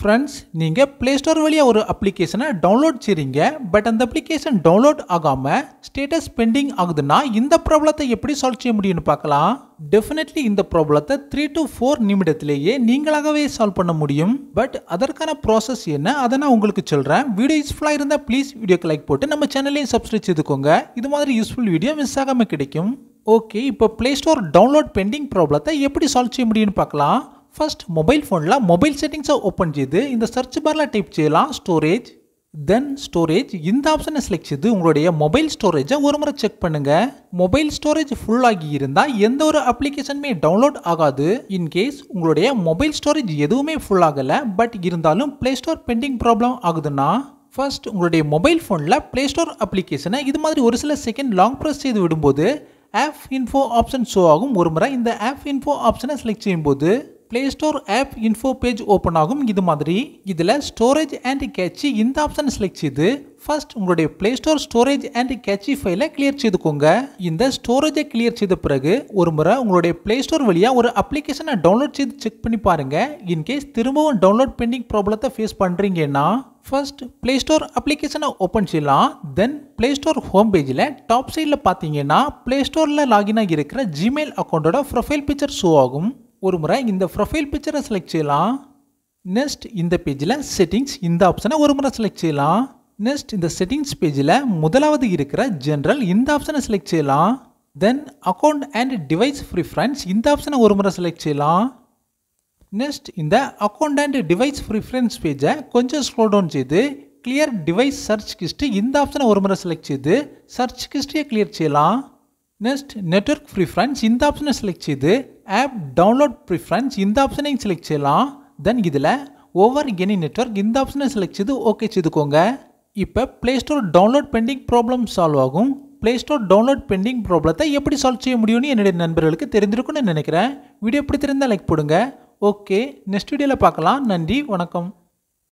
friends நீங்கள் play store வழியாக ஒரு அப்ளிகேஷனை டவுன்லோட் செய்றீங்க பட் அந்த அப்ளிகேஷன் டவுன்லோட் ஆகாமல் ஸ்டேட்டஸ் பெண்டிங் ஆகுதுன்னா இந்த ப்ராப்ளத்தை எப்படி சால்வ் செய்ய முடியும்னு பார்க்கலாம் டெஃபினெட்லி இந்த ப்ராப்ளத்தை த்ரீ டு ஃபோர் நிமிடத்திலேயே நீங்களாகவே சால்வ் பண்ண முடியும் பட் அதற்கான ப்ராசஸ் என்ன அதை நான் உங்களுக்கு சொல்கிறேன் வீடியோ யூஸ்ஃபுல்லாக இருந்தால் ப்ளீஸ் வீடியோக்கு லைக் போட்டு நம்ம சேனலையும் சப்ஸ்கிரைப் செய்துக்கோங்க இது மாதிரி யூஸ்ஃபுல் வீடியோ மிஸ் ஆகாமல் கிடைக்கும் ஓகே இப்போ ப்ளே ஸ்டோர் டவுன்லோட் பெண்டிங் ப்ராப்ளத்தை எப்படி சால்வ் செய்ய முடியும்னு பார்க்கலாம் ஃபர்ஸ்ட் மொபைல் ஃபோனில் மொபைல் செட்டிங்ஸை ஓப்பன் செய்து இந்த சர்ச் பாரில் டைப் செய்யலாம் ஸ்டோரேஜ் தென் ஸ்டோரேஜ் இந்த ஆப்ஷனை செலக்ட் செய்து உங்களுடைய மொபைல் ஸ்டோரேஜை ஒரு முறை செக் பண்ணுங்க மொபைல் ஸ்டோரேஜ் ஃபுல் ஆகி இருந்தால் எந்த ஒரு அப்ளிகேஷனுமே டவுன்லோட் ஆகாது இன்கேஸ் உங்களுடைய மொபைல் ஸ்டோரேஜ் எதுவுமே ஃபுல் ஆகலை பட் இருந்தாலும் ப்ளே ஸ்டோர் பெண்டிங் ப்ராப்ளம் ஆகுதுன்னா ஃபர்ஸ்ட் உங்களுடைய மொபைல் ஃபோனில் ப்ளே ஸ்டோர் அப்ளிகேஷனை இது மாதிரி ஒரு சில செகண்ட் லாங் ப்ரெஸ் செய்து விடும்போது ஆப் இன்ஃபோ ஆப்ஷன் ஷோ ஆகும் ஒரு முறை இந்த ஆப் இன்ஃபோ ஆப்ஷனை செலக்ட் செய்யும்போது play store app info page open ஆகும் இது மாதிரி இதில் ஸ்டோரேஜ் அண்ட் கேட்சி இந்த ஆப்ஷனை செலக்ட் செய்து ஃபர்ஸ்ட் உங்களுடைய play store storage and cache ஃபைலை கிளியர் செய்துக்கோங்க இந்த ஸ்டோரேஜை கிளியர் செய்த பிறகு ஒரு முறை உங்களுடைய ப்ளே ஸ்டோர் வழியாக ஒரு அப்ளிகேஷனை டவுன்லோட் செய்து செக் பண்ணி பாருங்க இன்கேஸ் திரும்பவும் டவுன்லோட் பெண்டிங் ப்ராப்ளத்தை ஃபேஸ் பண்ணுறீங்கன்னா ஃபர்ஸ்ட் ப்ளே ஸ்டோர் அப்ளிகேஷனை ஓப்பன் செய்யலாம் தென் ப்ளே ஸ்டோர் ஹோம் பேஜில் டாப் சைடில் பார்த்தீங்கன்னா ப்ளே ஸ்டோரில் லாகின் ஆகி இருக்கிற ஜிமெயில் அக்கௌண்ட்டோட ப்ரொஃபைல் பிக்சர் ஷோ ஆகும் ஒரு முறை இந்த ப்ரொஃபைல் பிக்சரை செலக்ட் செய்யலாம் நெக்ஸ்ட் இந்த பேஜில் செட்டிங்ஸ் இந்த ஆப்ஷனை ஒரு முறை செலக்ட் செய்யலாம் நெக்ஸ்ட் இந்த செட்டிங்ஸ் பேஜில் முதலாவது இருக்கிற ஜென்ரல் இந்த ஆப்ஷனை செலக்ட் செய்யலாம் then account and device preference இந்த ஆப்ஷனை ஒரு முறை செலக்ட் செய்யலாம் நெக்ஸ்ட் இந்த அக்கௌண்ட் அண்ட் டிவைஸ் ப்ரிஃபரன்ஸ் பேஜை கொஞ்சம் ஸ்க்ரோல் டவுன் செய்து கிளியர் டிவைஸ் சர்ச் ஹிஸ்ட்ரி இந்த ஆப்ஷனை ஒரு முறை செலக்ட் செய்து சர்ச் ஹிஸ்ட்ரியை கிளியர் செய்யலாம் நெக்ஸ்ட் நெட்ஒர்க் ப்ரிஃபரன்ஸ் இந்த ஆப்ஷனை செலக்ட் செய்து ஆப் டவுன்லோட் ப்ரிஃபரன்ஸ் இந்த ஆப்ஷனையும் செலக்ட் செய்யலாம் தென் இதில் ஓவர் எனி நெட்ஒர்க் இந்த ஆப்ஷனை செலக்ட் செய்து ஓகே செய்துக்கோங்க இப்போ play store download pending problem solve ஆகும் ப்ளே ஸ்டோர் டவுன்லோட் பெண்டிங் ப்ராப்ளத்தை எப்படி சால்வ் செய்ய முடியும்னு என்னுடைய நண்பர்களுக்கு தெரிஞ்சிருக்கும்னு நினைக்கிறேன் வீடியோ பிடித்திருந்தால் லைக் போடுங்க ஓகே நெக்ஸ்ட் வீடியோவில் பார்க்கலாம் நன்றி வணக்கம்